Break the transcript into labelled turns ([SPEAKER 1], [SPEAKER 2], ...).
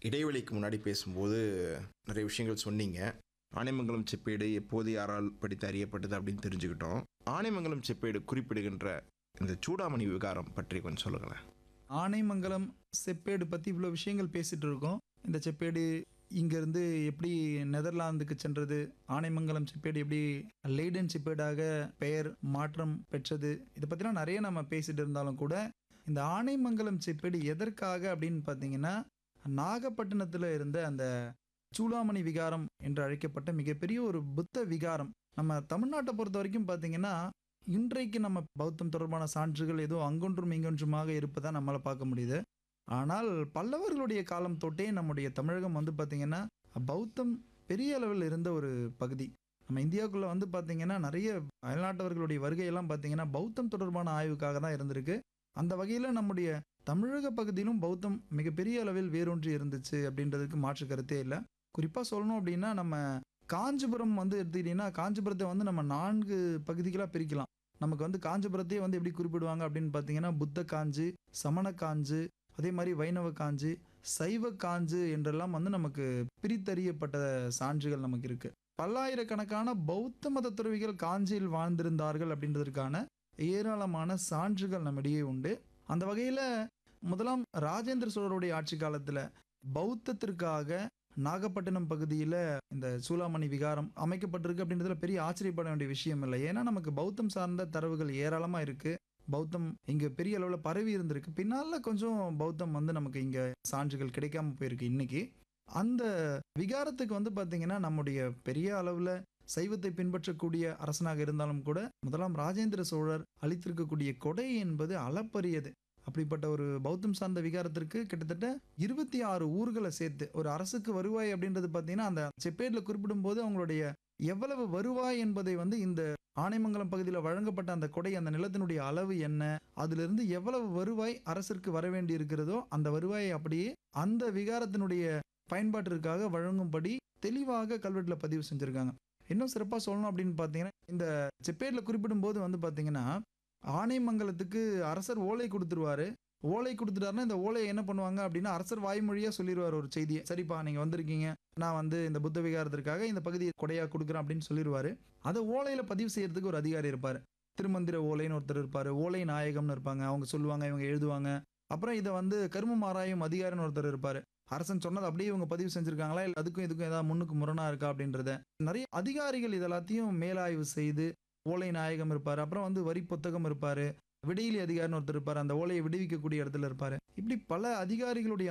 [SPEAKER 1] இடைவெளிக்கு முன்னாடி பேசும்போது நிறைய விஷயங்கள் சொன்னீங்க ஆனைமங்கலம் செப்பேடு எப்போது யாரால் படித்து அறியப்பட்டது அப்படின்னு தெரிஞ்சுக்கிட்டோம் ஆனைமங்கலம் செப்பேடு குறிப்பிடுகின்ற இந்த சூடாமணி விகாரம் பற்றி கொஞ்சம் சொல்லுங்களேன்
[SPEAKER 2] ஆனைமங்கலம் செப்பேடு பற்றி இவ்வளோ விஷயங்கள் பேசிட்டு இருக்கோம் இந்த செப்பேடு இங்கேருந்து எப்படி நெதர்லாந்துக்கு சென்றது ஆனைமங்கலம் செப்பேடு எப்படி லெய்டன் செப்பேடாக பெயர் மாற்றம் பெற்றது இதை பற்றிலாம் நிறைய நம்ம பேசிட்டு இருந்தாலும் கூட இந்த ஆனைமங்கலம் செப்பேடு எதற்காக அப்படின்னு பார்த்தீங்கன்னா நாகப்பட்டினத்தில் இருந்த அந்த சூடாமணி விகாரம் என்று அழைக்கப்பட்ட மிகப்பெரிய ஒரு புத்த விகாரம் நம்ம தமிழ்நாட்டை பொறுத்த வரைக்கும் பார்த்தீங்கன்னா இன்றைக்கு நம்ம பௌத்தம் தொடர்பான சான்றுகள் ஏதோ அங்கொன்றும் இங்கொன்றுமாக இருப்பதை நம்மளால் பார்க்க முடியுது ஆனால் பல்லவர்களுடைய காலம் தொட்டே நம்முடைய தமிழகம் வந்து பார்த்திங்கன்னா பௌத்தம் பெரிய அளவில் இருந்த ஒரு பகுதி நம்ம இந்தியாவுக்குள்ளே வந்து பார்த்திங்கன்னா நிறைய அயல்நாட்டவர்களுடைய வருகையெல்லாம் பார்த்திங்கன்னா பௌத்தம் தொடர்பான ஆய்வுக்காக தான் இருந்திருக்கு அந்த வகையில் நம்முடைய தமிழக பகுதியிலும் பௌத்தம் மிகப்பெரிய அளவில் வேரூன்றி இருந்துச்சு அப்படின்றதுக்கு மாற்று கருத்தே இல்லை குறிப்பாக சொல்லணும் அப்படின்னா நம்ம காஞ்சிபுரம் வந்து எடுத்துக்கிட்டிங்கன்னா காஞ்சிபுரத்தை வந்து நம்ம நான்கு பகுதிகளாக பிரிக்கலாம் நமக்கு வந்து காஞ்சிபுரத்தையே வந்து எப்படி குறிப்பிடுவாங்க அப்படின்னு பார்த்தீங்கன்னா புத்த காஞ்சி சமண காஞ்சு அதே மாதிரி வைணவ காஞ்சி சைவ காஞ்சு என்றெல்லாம் வந்து நமக்கு பிரித்தறியப்பட்ட சான்றுகள் நமக்கு இருக்கு பல்லாயிரக்கணக்கான பௌத்த மத துறவிகள் காஞ்சியில் வாழ்ந்திருந்தார்கள் அப்படின்றதற்கான ஏராளமான சான்றுகள் நம்மிடையே உண்டு அந்த வகையில் முதலாம் ராஜேந்திர சோழருடைய ஆட்சி காலத்தில் பௌத்தத்திற்காக நாகப்பட்டினம் பகுதியில் இந்த சூளாமணி விகாரம் அமைக்கப்பட்டிருக்கு அப்படின்றதுல பெரிய ஆச்சரியப்பட வேண்டிய விஷயம் இல்லை ஏன்னா நமக்கு பௌத்தம் சார்ந்த தரவுகள் ஏராளமாக இருக்கு பௌத்தம் இங்கே பெரிய அளவில் பரவி இருந்திருக்கு பின்னால் கொஞ்சம் பௌத்தம் வந்து நமக்கு இங்கே சான்றுகள் கிடைக்காம போயிருக்கு இன்னைக்கு அந்த விகாரத்துக்கு வந்து பார்த்தீங்கன்னா நம்முடைய பெரிய அளவில் சைவத்தை பின்பற்றக்கூடிய அரசனாக இருந்தாலும் கூட முதலாம் ராஜேந்திர சோழர் அளித்திருக்கக்கூடிய கொடை என்பது அளப்பரியது அப்படிப்பட்ட ஒரு பௌத்தம் சார்ந்த விகாரத்திற்கு கிட்டத்தட்ட இருபத்தி ஆறு ஊர்களை சேர்த்து ஒரு அரசுக்கு வருவாய் அப்படின்றது பார்த்தீங்கன்னா அந்த செப்பேட்டில் குறிப்பிடும்போது அவங்களுடைய எவ்வளவு வருவாய் என்பதை வந்து இந்த ஆனைமங்கலம் பகுதியில் வழங்கப்பட்ட அந்த கொடை அந்த நிலத்தினுடைய அளவு என்ன அதிலிருந்து எவ்வளவு வருவாய் அரசிற்கு வர வேண்டி இருக்கிறதோ அந்த வருவாயை அப்படியே அந்த விகாரத்தினுடைய பயன்பாட்டிற்காக வழங்கும்படி தெளிவாக கல்வெட்டில் பதிவு செஞ்சுருக்காங்க இன்னும் சிறப்பாக சொல்லணும் அப்படின்னு பார்த்தீங்கன்னா இந்த செப்பேட்டில் குறிப்பிடும்போது வந்து பார்த்தீங்கன்னா ஆனைமங்கலத்துக்கு அரசர் ஓலை கொடுத்துருவாரு ஓலை கொடுத்துட்டாருன்னா இந்த ஓலையை என்ன பண்ணுவாங்க அப்படின்னா அரசர் வாய்மொழியாக சொல்லிடுவார் ஒரு செய்தியை சரிப்பா நீங்கள் வந்திருக்கீங்க நான் வந்து இந்த புத்த விகாரத்திற்காக இந்த பகுதியை கொடையாக கொடுக்குறேன் அப்படின்னு சொல்லிடுவார் அதை ஓலையில் பதிவு செய்யறதுக்கு ஒரு அதிகாரி இருப்பார் திருமந்திர ஓலைன்னு ஒருத்தர் இருப்பார் ஓலை நாயகம்னு இருப்பாங்க அவங்க சொல்லுவாங்க இவங்க எழுதுவாங்க அப்புறம் இதை வந்து கருமம் ஆராயும் அதிகாரின்னு ஒருத்தர் இருப்பார் அரசன் சொன்னது அப்படியே இவங்க பதிவு செஞ்சுருக்காங்களா இல்லை அதுக்கும் இதுக்கும் ஏதாவது முன்னுக்கு முரணா இருக்கா அப்படின்றத நிறைய அதிகாரிகள் இதெல்லாத்தையும் மேலாய்வு செய்து ஓலை நாயகம் இருப்பார் அப்புறம் வந்து வரி புத்தகம் இருப்பார் விடையிலி அதிகாரின்னு ஒருத்தர் இருப்பார் அந்த ஓலையை விடுவிக்கக்கூடிய இடத்துல இருப்பார் இப்படி பல அதிகாரிகளுடைய